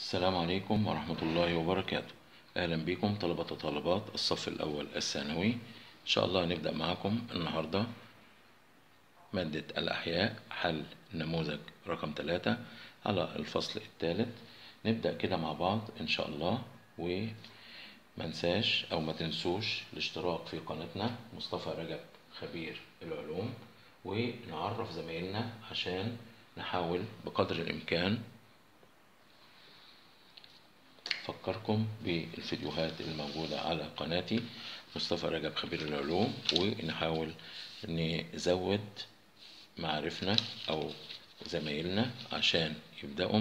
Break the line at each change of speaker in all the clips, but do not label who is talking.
السلام عليكم ورحمة الله وبركاته أهلا بكم طلبة وطالبات الصف الأول الثانوي إن شاء الله هنبدأ معكم النهاردة مادة الأحياء حل نموذج رقم ثلاثة على الفصل الثالث نبدأ كده مع بعض إن شاء الله ومنساش أو ما تنسوش الاشتراك في قناتنا مصطفى رجب خبير العلوم ونعرف زمايلنا عشان نحاول بقدر الإمكان أفكركم بالفيديوهات الموجودة على قناتي مصطفى رجب خبير العلوم ونحاول نزود معارفنا أو زمايلنا عشان يبدأوا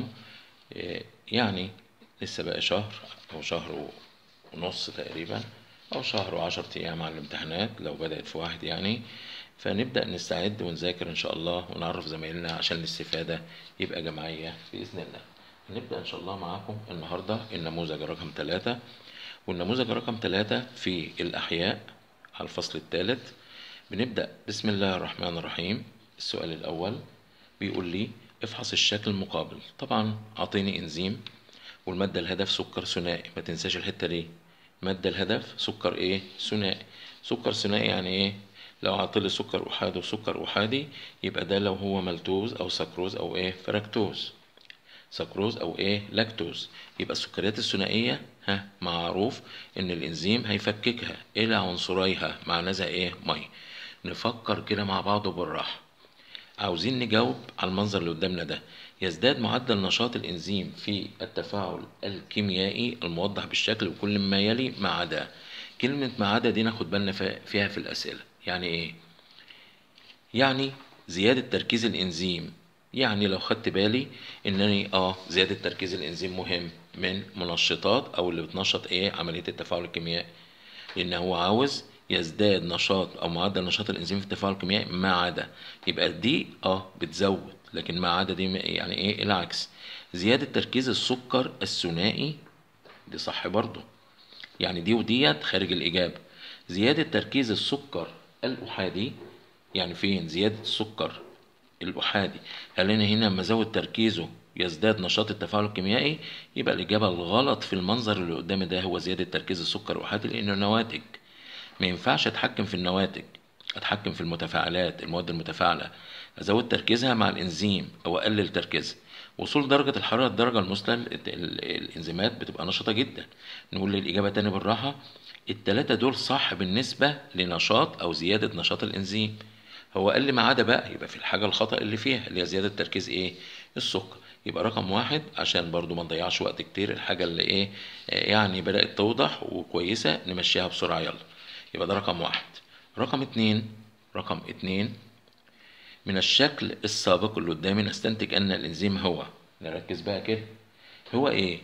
يعني لسه بقى شهر أو شهر ونص تقريبا أو شهر وعشرة أيام على الامتحانات لو بدأت في واحد يعني فنبدأ نستعد ونذاكر إن شاء الله ونعرف زمايلنا عشان الاستفادة يبقى جماعية بإذن الله هنبدأ إن شاء الله معاكم النهاردة النموذج رقم ثلاثة والنموذج رقم ثلاثة في الأحياء على الفصل الثالث بنبدأ بسم الله الرحمن الرحيم السؤال الأول بيقول لي افحص الشكل المقابل طبعا أعطيني إنزيم والمادة الهدف سكر ثنائي ما تنساش الحتة دي مادة الهدف سكر إيه ثنائي سكر ثنائي يعني إيه لو عطلي سكر أحادي وسكر أحادي يبقى ده لو هو ملتوز أو سكروز أو إيه فركتوز سكروز او ايه لاكتوز يبقى السكريات الثنائيه ها معروف ان الانزيم هيفككها الى عنصريها معناها ايه ميه نفكر كده مع بعض بالراحه عاوزين نجاوب على المنظر اللي قدامنا ده يزداد معدل نشاط الانزيم في التفاعل الكيميائي الموضح بالشكل وكل ما يلي ما عدا كلمه ما عدا دي ناخد بالنا فيها في الاسئله يعني ايه يعني زياده تركيز الانزيم يعني لو خدت بالي انني اه زيادة تركيز الانزيم مهم من منشطات او اللي بتنشط ايه عملية التفاعل الكيميائي لان هو عاوز يزداد نشاط او معدل نشاط الانزيم في التفاعل الكيميائي ما عدا يبقى دي اه بتزود لكن ما عدا دي يعني ايه العكس زيادة تركيز السكر الثنائي دي صح برضو يعني دي وديت خارج الاجابة زيادة تركيز السكر الاحادي يعني فين زيادة السكر الأحادي هل أنا هنا لما أزود تركيزه يزداد نشاط التفاعل الكيميائي يبقى الإجابة الغلط في المنظر اللي قدامي ده هو زيادة تركيز السكر الأحادي لأنه نواتج ما ينفعش أتحكم في النواتج أتحكم في المتفاعلات المواد المتفاعلة أزود تركيزها مع الإنزيم أو أقلل تركيزها وصول درجة الحرارة الدرجة المثلى الإنزيمات بتبقى نشطة جدا نقول الإجابة تاني بالراحة التلاتة دول صح بالنسبة لنشاط أو زيادة نشاط الإنزيم هو قال لي ما عدا بقى يبقى في الحاجة الخطأ اللي فيها اللي هي زيادة تركيز ايه السكر يبقى رقم واحد عشان برضو ما نضيعش وقت كتير الحاجة اللي ايه يعني بدأت توضح وكويسة نمشيها بسرعة يلا يبقى ده رقم واحد رقم اتنين رقم اتنين من الشكل السابق اللي قدامي نستنتج ان الانزيم هو نركز بقى كده هو ايه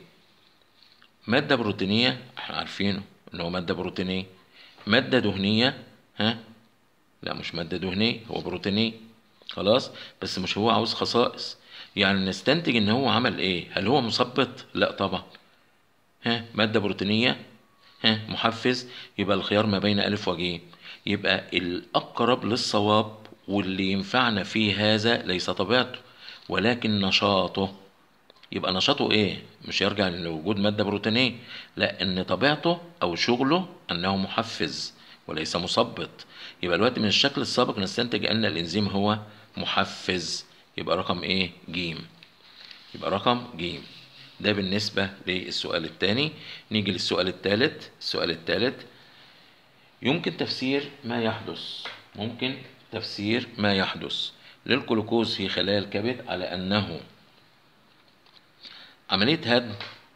مادة بروتينية احنا عارفينه ان هو مادة بروتينية مادة دهنية ها لا مش مادة دهنية هو بروتينية خلاص بس مش هو عاوز خصائص يعني نستنتج ان هو عمل ايه هل هو مثبط لا طبعا ها مادة بروتينية ها محفز يبقى الخيار ما بين ألف وجيم يبقى الأقرب للصواب واللي ينفعنا فيه هذا ليس طبيعته ولكن نشاطه يبقى نشاطه ايه مش يرجع لوجود مادة بروتينية لا ان طبيعته او شغله انه محفز وليس مثبط يبقى الوقت من الشكل السابق نستنتج ان الانزيم هو محفز يبقى رقم ايه جيم يبقى رقم جيم ده بالنسبة للسؤال الثاني نيجي للسؤال الثالث السؤال الثالث يمكن تفسير ما يحدث ممكن تفسير ما يحدث للجلوكوز في خلايا الكبد على انه عملية هدم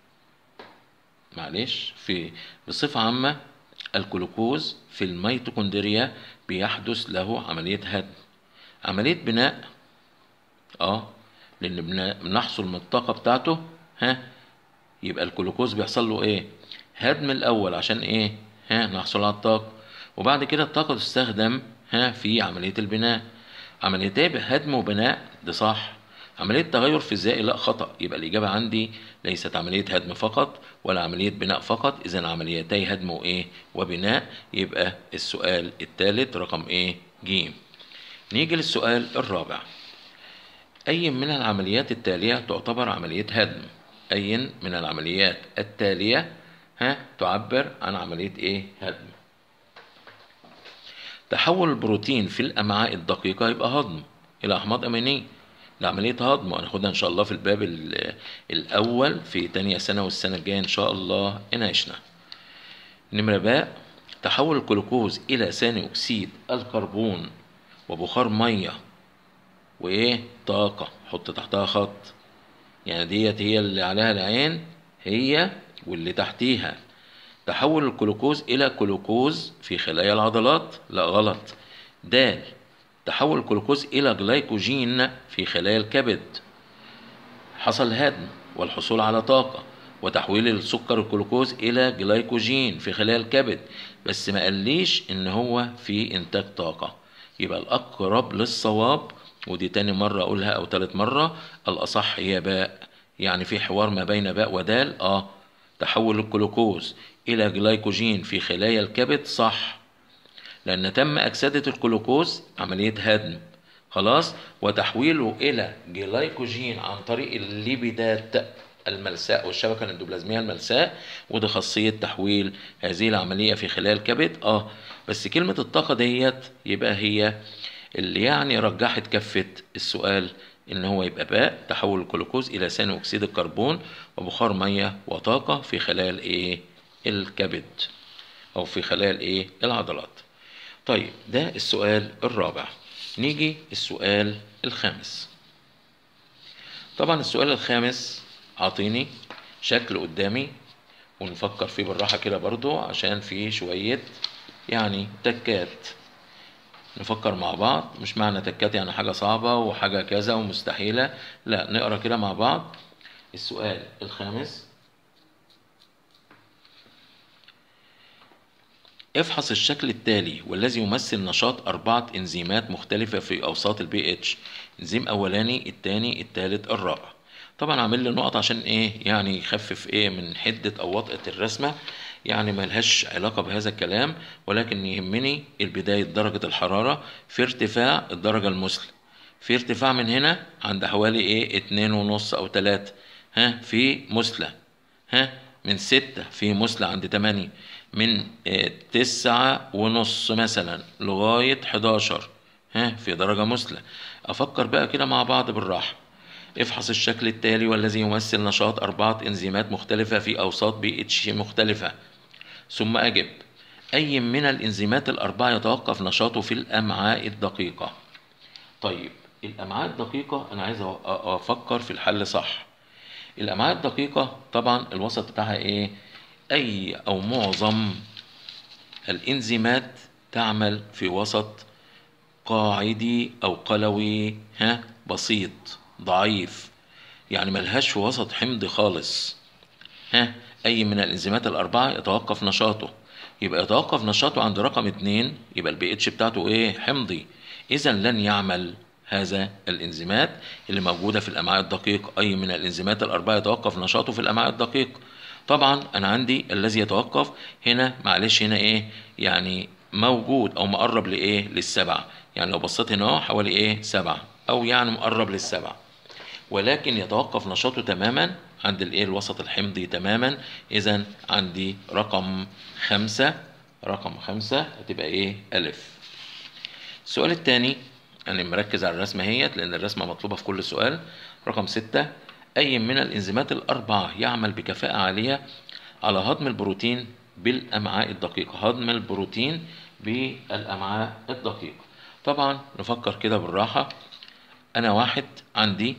معلش في بصفة عامة الجلوكوز في الميتوكوندريا بيحدث له عملية هدم عملية بناء اه لأن بنحصل من الطاقة بتاعته ها يبقى الجلوكوز بيحصل له ايه هدم الأول عشان ايه ها نحصل على الطاقة وبعد كده الطاقة تستخدم ها في عملية البناء عمليتين هدم وبناء ده صح عملية تغير فيزيائي لا خطأ يبقى الإجابة عندي ليست عملية هدم فقط ولا عملية بناء فقط إذا عمليتي هدم وإيه وبناء يبقى السؤال الثالث رقم إيه جيم نيجي للسؤال الرابع أي من العمليات التالية تعتبر عملية هدم أي من العمليات التالية ها تعبر عن عملية إيه هدم تحول البروتين في الأمعاء الدقيقة يبقى هضم إلى أحماض أمينية ده عملية هضم وهناخدها إن شاء الله في الباب ال- الأول في تانية سنة والسنة الجاية إن شاء الله إن عشنا نمرة باء تحول الجلوكوز إلى ثاني أكسيد الكربون وبخار مية وإيه طاقة حط تحتها خط يعني ديت هي اللي عليها العين هي واللي تحتيها تحول الجلوكوز إلى جلوكوز في خلايا العضلات لا غلط د تحول الجلوكوز إلى جلايكوجين في خلايا الكبد حصل هدم والحصول على طاقة وتحويل السكر الجلوكوز إلى جلايكوجين في خلايا الكبد بس ما قاليش إن هو في إنتاج طاقة يبقى الأقرب للصواب ودي تاني مرة أقولها أو تالت مرة الأصح هي باء يعني في حوار ما بين باء ودال آه تحول الجلوكوز إلى جلايكوجين في خلايا الكبد صح لأن تم أكسدة الجلوكوز عملية هدم خلاص وتحويله إلى جلايكوجين عن طريق الليبيدات الملساء والشبكة الاندوبلازمية الملساء وده خاصية تحويل هذه العملية في خلايا الكبد اه بس كلمة الطاقة ديت يبقى هي اللي يعني رجحت كفة السؤال ان هو يبقى باء تحول الجلوكوز الى ثاني اكسيد الكربون وبخار ميه وطاقه في خلايا الايه الكبد او في خلايا الايه العضلات طيب ده السؤال الرابع نيجي السؤال الخامس طبعا السؤال الخامس عاطيني شكل قدامي ونفكر فيه بالراحة كده برضو عشان فيه شوية يعني تكات نفكر مع بعض مش معنى تكات يعني حاجة صعبة وحاجة كذا ومستحيلة لا نقرا كده مع بعض السؤال الخامس افحص الشكل التالي والذي يمثل نشاط أربعة إنزيمات مختلفة في أوساط البي اتش إنزيم أولاني التاني التالت الرابع طبعا عامل لي نقط عشان ايه يعني يخفف ايه من حدة او وطأة الرسمة يعني ملهاش علاقة بهذا الكلام ولكن يهمني البداية درجة الحرارة في ارتفاع الدرجة المثلى في ارتفاع من هنا عند حوالي ايه اتنين ونص او تلاتة ها في مثلى ها من ستة في مثلى عند تمانية من اه تسعة ونص مثلا لغاية حداشر ها في درجة مثلى أفكر بقى كده مع بعض بالراحة افحص الشكل التالي والذي يمثل نشاط أربعة إنزيمات مختلفة في أوساط بي اتش مختلفة ثم أجب أي من الإنزيمات الأربعة يتوقف نشاطه في الأمعاء الدقيقة طيب الأمعاء الدقيقة أنا عايز أفكر في الحل صح الأمعاء الدقيقة طبعا الوسط بتاعها إيه أي أو معظم الإنزيمات تعمل في وسط قاعدي أو قلوي ها بسيط ضعيف يعني ملهاش في وسط حمض خالص ها أي من الإنزيمات الأربعة يتوقف نشاطه يبقى يتوقف نشاطه عند رقم اتنين يبقى البي اتش بتاعته إيه حمضي إذا لن يعمل هذا الإنزيمات اللي موجودة في الأمعاء الدقيق أي من الإنزيمات الأربعة يتوقف نشاطه في الأمعاء الدقيق طبعا أنا عندي الذي يتوقف هنا معلش هنا إيه يعني موجود أو مقرب لإيه للسبعة يعني لو بصيت هنا أهو حوالي إيه سبعة أو يعني مقرب للسبعة ولكن يتوقف نشاطه تماما عند الايه الوسط الحمضي تماما اذا عندي رقم خمسة رقم خمسة هتبقى ايه الف السؤال الثاني انا مركز على الرسمة هيت لان الرسمة مطلوبة في كل سؤال رقم ستة اي من الانزيمات الاربعة يعمل بكفاءة عالية على هضم البروتين بالامعاء الدقيقة هضم البروتين بالامعاء الدقيقة طبعا نفكر كده بالراحة انا واحد عندي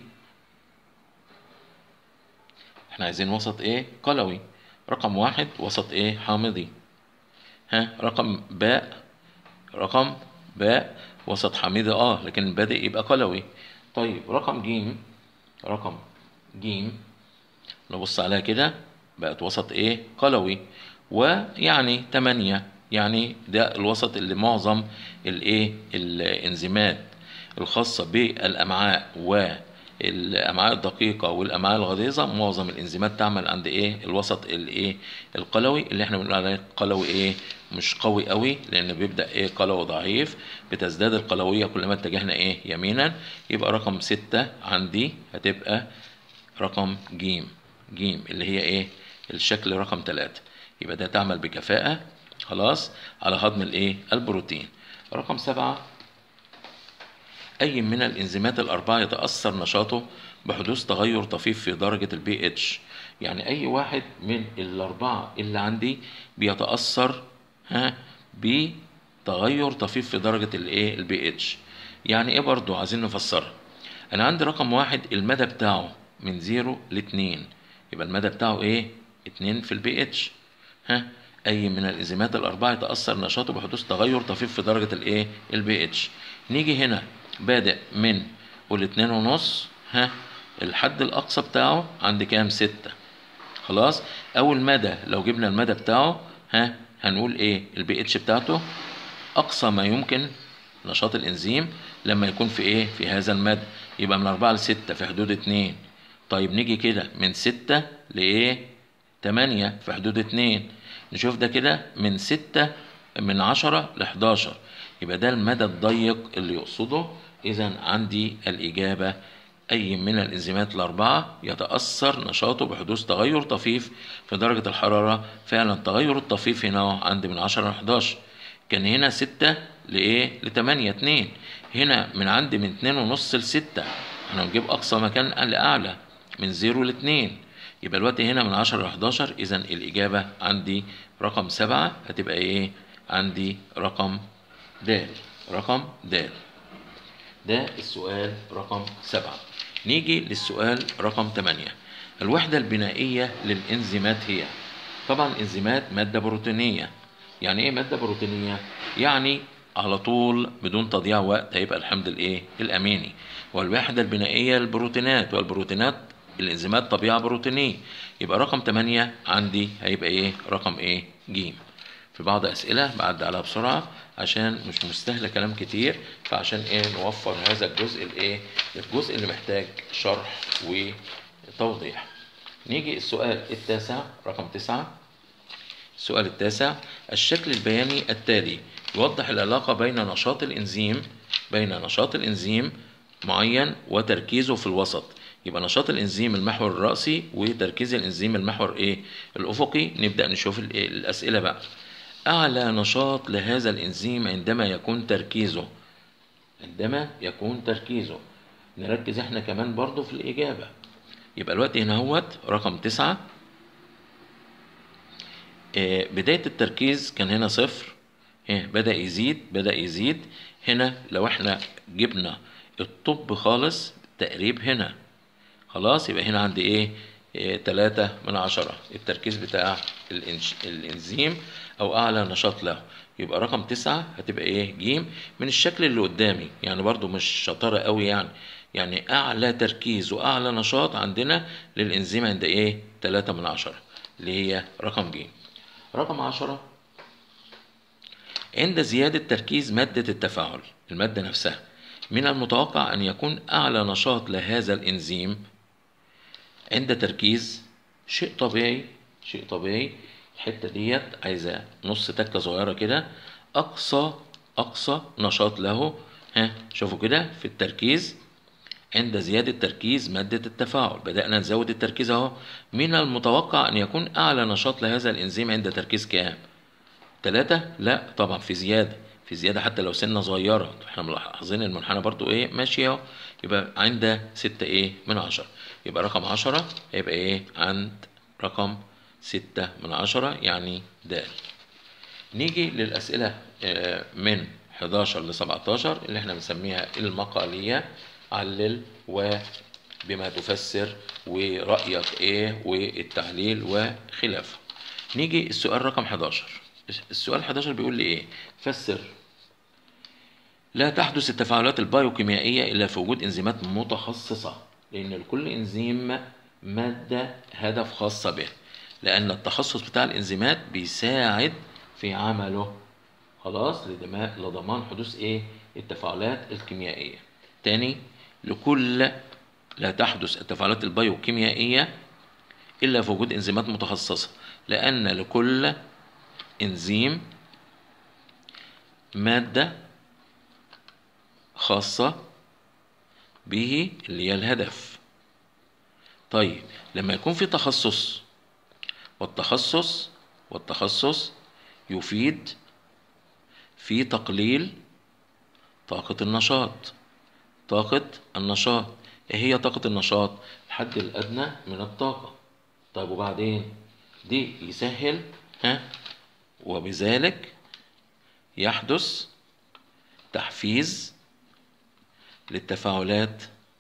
احنا عايزين وسط ايه قلوي رقم واحد وسط ايه حامضي ها رقم باء رقم باء وسط حامضي اه لكن بادئ يبقى قلوي طيب رقم جيم رقم جيم نبص عليها كده بقت وسط ايه قلوي ويعني تمانية يعني ده الوسط اللي معظم الايه الانزيمات الخاصة بالامعاء و الامعاء الدقيقه والامعاء الغليظه معظم الانزيمات تعمل عند ايه الوسط الايه القلوي اللي احنا بنقول عليه قلوي ايه مش قوي قوي لان بيبدا ايه قلوي ضعيف بتزداد القلويه كلما اتجهنا ايه يمينا يبقى رقم ستة عندي هتبقى رقم جيم ج اللي هي ايه الشكل رقم ثلاثة يبقى ده تعمل بكفاءة خلاص على هضم الايه البروتين رقم سبعة أي من الإنزيمات الأربعة يتأثر نشاطه بحدوث تغير طفيف في درجة البي اتش يعني أي واحد من الأربعة اللي عندي بيتأثر ها بتغير طفيف في درجة الايه البي اتش يعني ايه برضو عايزين نفسرها أنا عندي رقم واحد المدى بتاعه من زيرو لاتنين يبقى المدى بتاعه ايه اتنين في البي اتش ها أي من الإنزيمات الأربعة يتأثر نشاطه بحدوث تغير طفيف في درجة الايه البي اتش نيجي هنا بادئ من والاتنين ونص ها الحد الأقصى بتاعه عند كام ستة خلاص أول مدى لو جبنا المدى بتاعه ها هنقول إيه البي اتش بتاعته أقصى ما يمكن نشاط الإنزيم لما يكون في إيه في هذا المدى يبقى من أربعة لستة في حدود اتنين طيب نيجي كده من ستة لإيه تمانية في حدود اتنين نشوف ده كده من ستة من عشرة لحداشر يبقى ده المدى الضيق اللي يقصده إذا عندي الإجابة أي من الإنزيمات الأربعة يتأثر نشاطه بحدوث تغير طفيف في درجة الحرارة فعلا تغير الطفيف هنا عندي من 10 ل 11 كان هنا 6 لإيه؟ ل 8 2 هنا من عندي من 2 ونص ل 6 احنا بنجيب أقصى مكان لأعلى من 0 ل 2 يبقى الوقت هنا من 10 ل 11 إذا الإجابة عندي رقم 7 هتبقى إيه؟ عندي رقم د رقم د ده السؤال رقم سبعة نيجي للسؤال رقم ثمانية الوحدة البنائية للإنزيمات هي طبعا الإنزيمات مادة بروتينية يعني إيه مادة بروتينية؟ يعني على طول بدون تضييع وقت هيبقى الحمض الإيه؟ الأميني والوحدة البنائية للبروتينات والبروتينات الإنزيمات طبيعة بروتينية يبقى رقم 8 عندي هيبقى إيه؟ رقم إيه؟ ج في بعض أسئلة بعد عليها بسرعة عشان مش مستاهلة كلام كتير فعشان ايه نوفر هذا الجزء الايه الجزء اللي محتاج شرح وتوضيح نيجي السؤال التاسع رقم تسعة السؤال التاسع الشكل البياني التالي يوضح العلاقة بين نشاط الإنزيم بين نشاط الإنزيم معين وتركيزه في الوسط يبقى نشاط الإنزيم المحور الرأسي وتركيز الإنزيم المحور إيه الأفقي نبدأ نشوف الأسئلة بقى أعلى نشاط لهذا الإنزيم عندما يكون تركيزه عندما يكون تركيزه نركز احنا كمان برضو في الإجابة يبقى الوقت هنا هوت رقم تسعة اه بداية التركيز كان هنا صفر اه بدأ يزيد بدأ يزيد هنا لو احنا جبنا الطب خالص تقريب هنا خلاص يبقى هنا عندي ايه اه تلاتة من عشرة التركيز بتاع الإنزيم او اعلى نشاط له يبقى رقم تسعة هتبقى ايه جيم من الشكل اللي قدامي يعني برضو مش شطارة قوي يعني يعني اعلى تركيز واعلى نشاط عندنا للانزيم عند ايه تلاتة من عشرة اللي هي رقم جيم رقم عشرة عند زيادة تركيز مادة التفاعل المادة نفسها من المتوقع أن يكون أعلى نشاط لهذا الإنزيم عند تركيز شيء طبيعي شيء طبيعي الحتة ديت عايزة نص تكة صغيرة كده أقصى أقصى نشاط له ها شوفوا كده في التركيز عند زيادة تركيز مادة التفاعل بدأنا نزود التركيز أهو من المتوقع أن يكون أعلى نشاط لهذا الإنزيم عند تركيز كام؟ تلاتة؟ لا طبعا في زيادة في زيادة حتى لو سنة صغيرة احنا ملاحظين المنحنى برضو ايه ماشي اهو يبقى عند ستة ايه من عشرة يبقى رقم عشرة هيبقى ايه عند رقم ستة من عشرة يعني د نيجي للأسئلة من 11 ل 17 اللي احنا بنسميها المقالية علل وبما تفسر ورأيك ايه والتعليل وخلافه نيجي السؤال رقم 11 السؤال 11 بيقول لي ايه فسر لا تحدث التفاعلات البايوكيميائية إلا في وجود إنزيمات متخصصة لأن لكل إنزيم مادة هدف خاصة به لأن التخصص بتاع الإنزيمات بيساعد في عمله خلاص لضمان حدوث إيه التفاعلات الكيميائية تاني لكل لا تحدث التفاعلات البيوكيميائية إلا في وجود إنزيمات متخصصة لأن لكل إنزيم مادة خاصة به اللي هي الهدف طيب لما يكون في تخصص والتخصص والتخصص يفيد في تقليل طاقة النشاط طاقة النشاط ايه هي طاقة النشاط الحد الأدنى من الطاقة طيب وبعدين دي يسهل ها وبذلك يحدث تحفيز للتفاعلات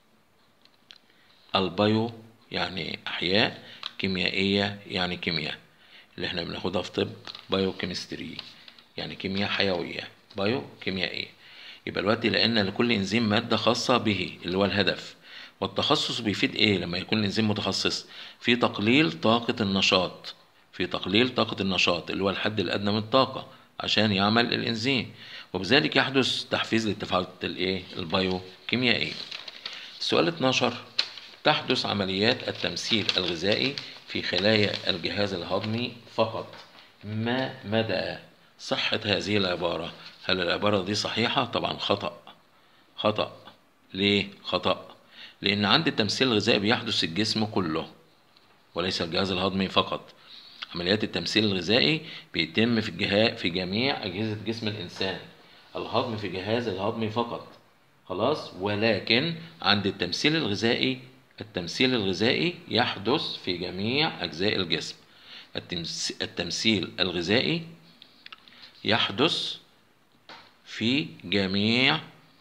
البيو يعني أحياء كيميائية يعني كيمياء اللي احنا بناخدها في طب بايو كيمستري يعني كيمياء حيوية بايو كيميائية يبقى دلوقتي لأن لكل إنزيم مادة خاصة به اللي هو الهدف والتخصص بيفيد إيه لما يكون الإنزيم متخصص في تقليل طاقة النشاط في تقليل طاقة النشاط اللي هو الحد الأدنى من الطاقة عشان يعمل الإنزيم وبذلك يحدث تحفيز للتفاعلات الإيه البايو كيميائية السؤال 12 تحدث عمليات التمثيل الغذائي في خلايا الجهاز الهضمي فقط ما مدى صحة هذه العبارة هل العبارة دي صحيحة؟ طبعا خطأ خطأ ليه خطأ؟ لأن عند التمثيل الغذائي بيحدث الجسم كله وليس الجهاز الهضمي فقط عمليات التمثيل الغذائي بيتم في الجهاز في جميع أجهزة جسم الإنسان الهضم في جهاز الهضمي فقط خلاص ولكن عند التمثيل الغذائي التمثيل الغذائي يحدث في جميع أجزاء الجسم التمثيل الغذائي يحدث في جميع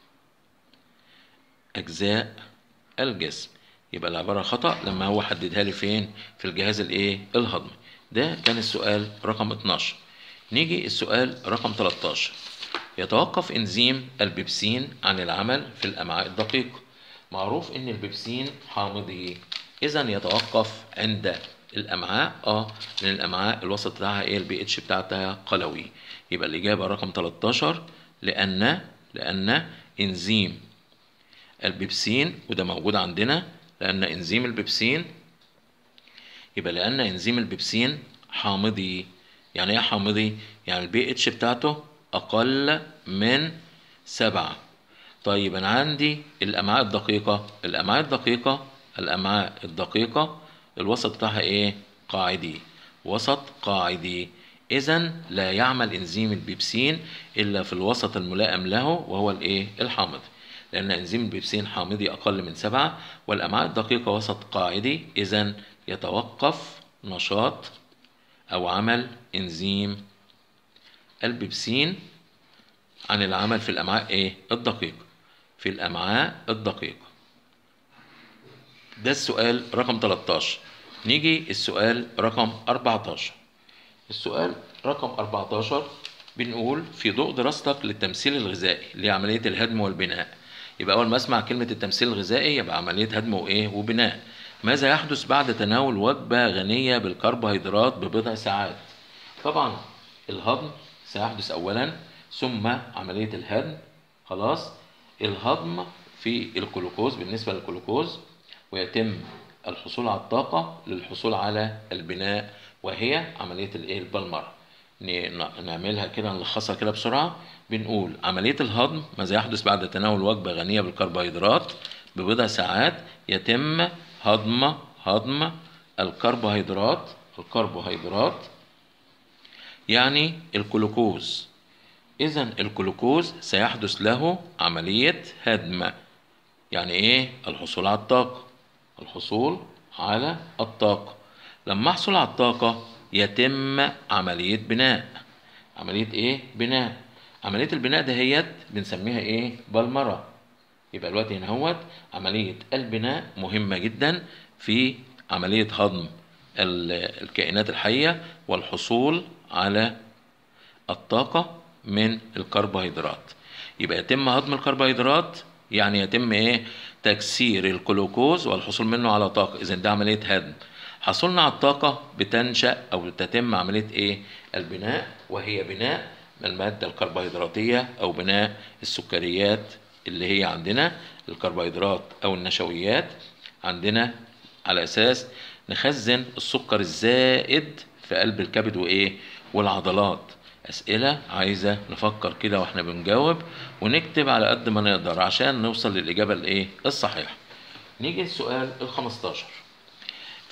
أجزاء الجسم يبقى العبارة خطأ لما هو حددها لي فين في الجهاز الايه الهضمي ده كان السؤال رقم 12 نيجي السؤال رقم 13 يتوقف انزيم البيبسين عن العمل في الامعاء الدقيقة معروف ان البيبسين حامضي اذا يتوقف عند الامعاء اه لان الامعاء الوسط بتاعها ايه البي اتش بتاعتها قلوي يبقى الاجابه رقم 13 لان لان انزيم البيبسين وده موجود عندنا لان انزيم البيبسين يبقى لان انزيم البيبسين حامضي يعني ايه حامضي يعني البي اتش بتاعته اقل من سبعة طيب انا عندي الامعاء الدقيقه الامعاء الدقيقه الامعاء الدقيقه الوسط بتاعها ايه قاعدي وسط قاعدي اذا لا يعمل انزيم البيبسين الا في الوسط الملائم له وهو الايه الحامض لان انزيم البيبسين حامضي اقل من سبعة والامعاء الدقيقه وسط قاعدي اذا يتوقف نشاط او عمل انزيم البيبسين عن العمل في الامعاء ايه الدقيقه في الامعاء الدقيقه ده السؤال رقم 13 نيجي السؤال رقم 14 السؤال رقم 14 بنقول في ضوء دراستك للتمثيل الغذائي لعملية الهدم والبناء يبقى أول ما أسمع كلمة التمثيل الغذائي يبقى عملية هدم وإيه وبناء ماذا يحدث بعد تناول وجبة غنية بالكربوهيدرات ببضع ساعات طبعا الهضم سيحدث أولا ثم عملية الهدم خلاص الهضم في الجلوكوز بالنسبة للجلوكوز ويتم الحصول على الطاقة للحصول على البناء وهي عملية الايه البلمرة نعملها كده نلخصها كده بسرعة بنقول عملية الهضم ماذا يحدث بعد تناول وجبة غنية بالكربوهيدرات ببضع ساعات يتم هضم هضم الكربوهيدرات الكربوهيدرات يعني الجلوكوز إذا الجلوكوز سيحدث له عملية هدم يعني إيه الحصول على الطاقة الحصول على الطاقة لما أحصل على الطاقة يتم عملية بناء عملية إيه بناء عملية البناء دهيت بنسميها إيه بلمرة يبقى الوقت هنا هوت عملية البناء مهمة جدا في عملية هضم الكائنات الحية والحصول على الطاقة من الكربوهيدرات يبقى يتم هضم الكربوهيدرات يعني يتم ايه تكسير الجلوكوز والحصول منه على طاقة اذا ده عملية هدم حصولنا على الطاقة بتنشأ او تتم عملية ايه البناء وهي بناء المادة الكربوهيدراتية او بناء السكريات اللي هي عندنا الكربوهيدرات او النشويات عندنا على اساس نخزن السكر الزائد في قلب الكبد وايه والعضلات أسئلة عايزة نفكر كده واحنا بنجاوب ونكتب على قد ما نقدر عشان نوصل للإجابة الإيه الصحيحة نيجي السؤال ال 15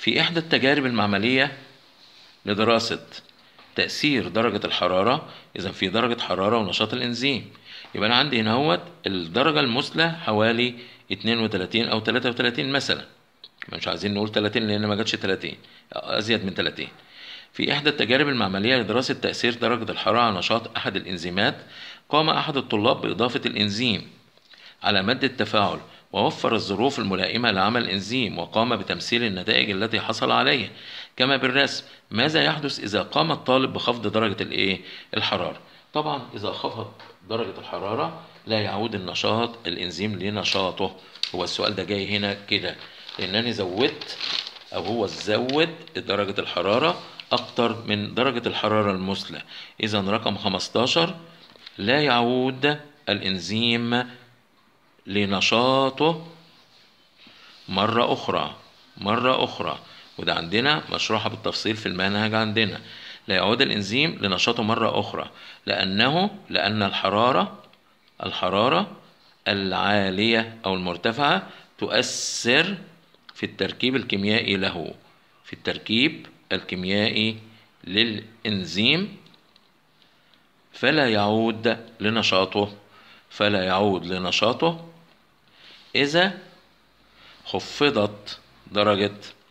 في إحدى التجارب المعملية لدراسة تأثير درجة الحرارة إذا في درجة حرارة ونشاط الإنزيم يبقى أنا عندي هنا هوت الدرجة المثلى حوالي 32 أو 33 مثلا مش عايزين نقول 30 لأن ما جاتش 30 أزيد من 30 في إحدى التجارب المعملية لدراسة تأثير درجة الحرارة على نشاط أحد الإنزيمات قام أحد الطلاب بإضافة الإنزيم على مادة التفاعل ووفر الظروف الملائمة لعمل الإنزيم وقام بتمثيل النتائج التي حصل عليها كما بالرسم ماذا يحدث إذا قام الطالب بخفض درجة الإيه؟ الحرارة طبعا إذا خفض درجة الحرارة لا يعود النشاط الإنزيم لنشاطه هو السؤال ده جاي هنا كده لأنني زودت أو هو زود درجة الحرارة أكتر من درجة الحرارة المثلى إذا رقم 15 لا يعود الإنزيم لنشاطه مرة أخرى مرة أخرى وده عندنا مشروحة بالتفصيل في المنهج عندنا لا يعود الإنزيم لنشاطه مرة أخرى لأنه لأن الحرارة الحرارة العالية أو المرتفعة تؤثر في التركيب الكيميائي له في التركيب الكيميائي للإنزيم فلا يعود لنشاطه فلا يعود لنشاطه إذا خفضت درجة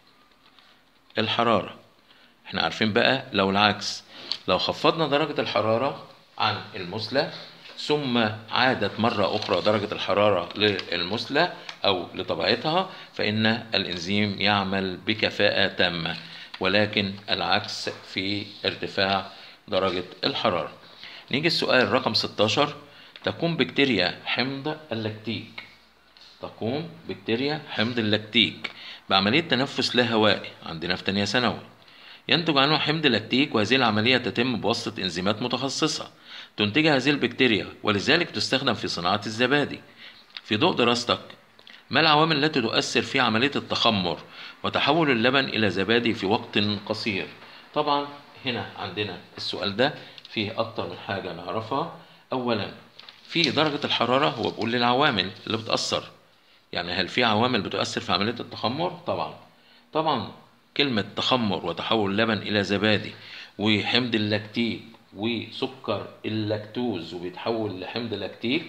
الحرارة احنا عارفين بقى لو العكس لو خفضنا درجة الحرارة عن المثلى ثم عادت مرة أخرى درجة الحرارة للمثلى أو لطبيعتها فإن الإنزيم يعمل بكفاءة تامة ولكن العكس في ارتفاع درجة الحرارة نيجي السؤال رقم 16 تقوم بكتيريا حمض اللاكتيك تقوم بكتيريا حمض اللاكتيك بعملية تنفس لا هوائي عندنا في تانية ثانوي ينتج عنه حمض لاكتيك وهذه العملية تتم بواسطة إنزيمات متخصصة تنتجها هذه البكتيريا ولذلك تستخدم في صناعة الزبادي في ضوء دراستك ما العوامل التي تؤثر في عملية التخمر وتحول اللبن إلى زبادي في وقت قصير طبعا هنا عندنا السؤال ده فيه أكتر من حاجة نعرفها أولا في درجة الحرارة هو بيقول لي العوامل اللي بتأثر يعني هل في عوامل بتؤثر في عملية التخمر؟ طبعا طبعا كلمة تخمر وتحول اللبن إلى زبادي وحمض اللاكتيك وسكر اللاكتوز وبيتحول لحمض لاكتيك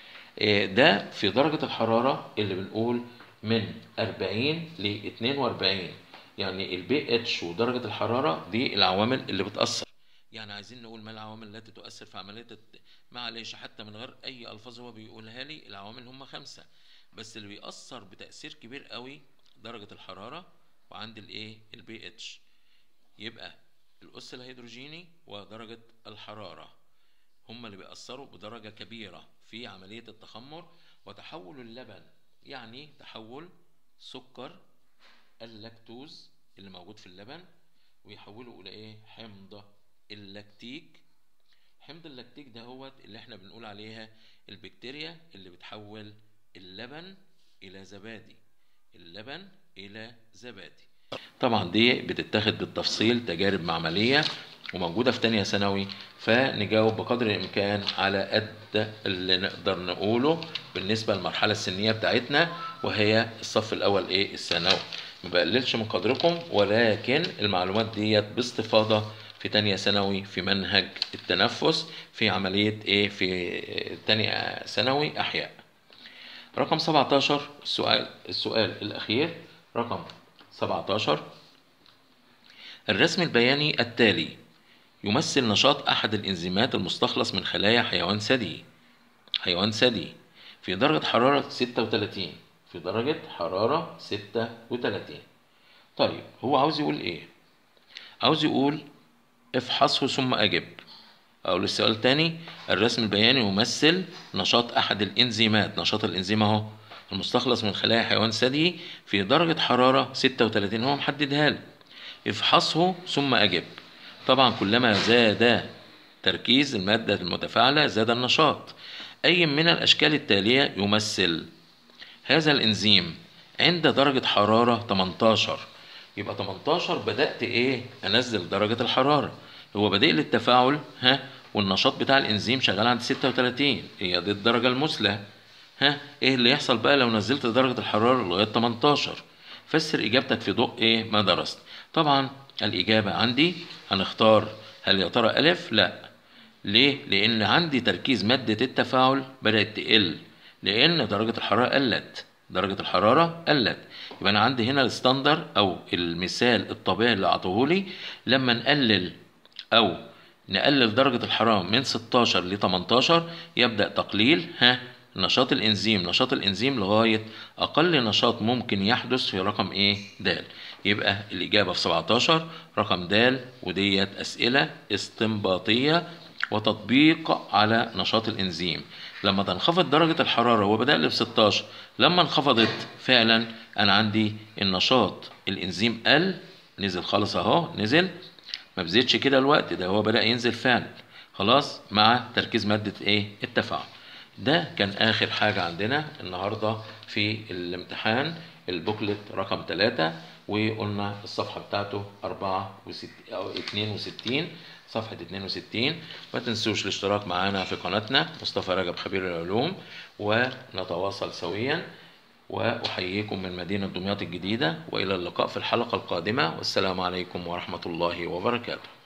ده في درجة الحرارة اللي بنقول من 40 ل 42 يعني البي اتش ودرجة الحرارة دي العوامل اللي بتأثر يعني عايزين نقول ما العوامل التي تؤثر في عملية الت... معلش حتى من غير أي ألفاظ هو بيقولها لي العوامل هم خمسة بس اللي بيأثر بتأثير كبير قوي درجة الحرارة وعند الايه البي اتش يبقى الأس الهيدروجيني ودرجة الحرارة هما اللي بيأثروا بدرجة كبيرة في عملية التخمر وتحول اللبن يعني تحول سكر اللاكتوز اللي موجود في اللبن ويحوله إلى إيه حمض اللاكتيك حمض اللاكتيك ده هو اللي احنا بنقول عليها البكتيريا اللي بتحول اللبن إلى زبادي اللبن إلى زبادي طبعا دي بتتاخد بالتفصيل تجارب معملية وموجودة في تانية ثانوي فنجاوب بقدر الإمكان على قد اللي نقدر نقوله بالنسبة للمرحلة السنية بتاعتنا وهي الصف الأول إيه الثانوي ما بقللش من قدركم ولكن المعلومات ديت باستفاضة في تانية ثانوي في منهج التنفس في عملية إيه في تانية ثانوي أحياء رقم 17 السؤال السؤال الأخير رقم 17 الرسم البياني التالي يمثل نشاط أحد الإنزيمات المستخلص من خلايا حيوان ثدي حيوان ثدي في درجة حرارة 36 في درجة حرارة 36 طيب هو عاوز يقول إيه؟ عاوز يقول افحصه ثم أجب أو السؤال تاني الرسم البياني يمثل نشاط أحد الإنزيمات نشاط الإنزيم أهو المستخلص من خلايا حيوان ثدي في درجة حرارة 36 هو محددها لي افحصه ثم أجب طبعا كلما زاد تركيز المادة المتفاعلة زاد النشاط أي من الأشكال التالية يمثل هذا الإنزيم عند درجة حرارة 18 يبقى 18 بدأت إيه أنزل درجة الحرارة هو بدأ للتفاعل ها والنشاط بتاع الإنزيم شغال عند 36 هي دي الدرجة المثلى ها إيه اللي يحصل بقى لو نزلت درجة الحرارة لغاية 18 فسر إجابتك في ضوء إيه ما درست طبعا الإجابة عندي هنختار هل يا ترى ألف لا ليه لأن عندي تركيز مادة التفاعل بدأت تقل لأن درجة الحرارة قلت درجة الحرارة قلت يبقى أنا عندي هنا الستاندر أو المثال الطبيعي اللي أعطوهولي لما نقلل أو نقلل درجة الحرارة من 16 ل 18 يبدأ تقليل ها نشاط الإنزيم نشاط الإنزيم لغاية أقل نشاط ممكن يحدث في رقم إيه د يبقى الإجابة في 17 رقم د وديت أسئلة استنباطية وتطبيق على نشاط الإنزيم لما تنخفض درجة الحرارة وبدأ لي في 16 لما انخفضت فعلا أنا عندي النشاط الإنزيم قل نزل خالص أهو نزل ما بزيدش كده الوقت ده هو بدأ ينزل فعلا خلاص مع تركيز مادة ايه التفاعل ده كان آخر حاجة عندنا النهاردة في الامتحان البوكلت رقم 3 وقلنا الصفحة بتاعته 64 أو 62 صفحة 62 ما تنسوش الاشتراك معنا في قناتنا مصطفى رجب خبير العلوم ونتواصل سويا وأحييكم من مدينة دمياط الجديدة وإلى اللقاء في الحلقة القادمة والسلام عليكم ورحمة الله وبركاته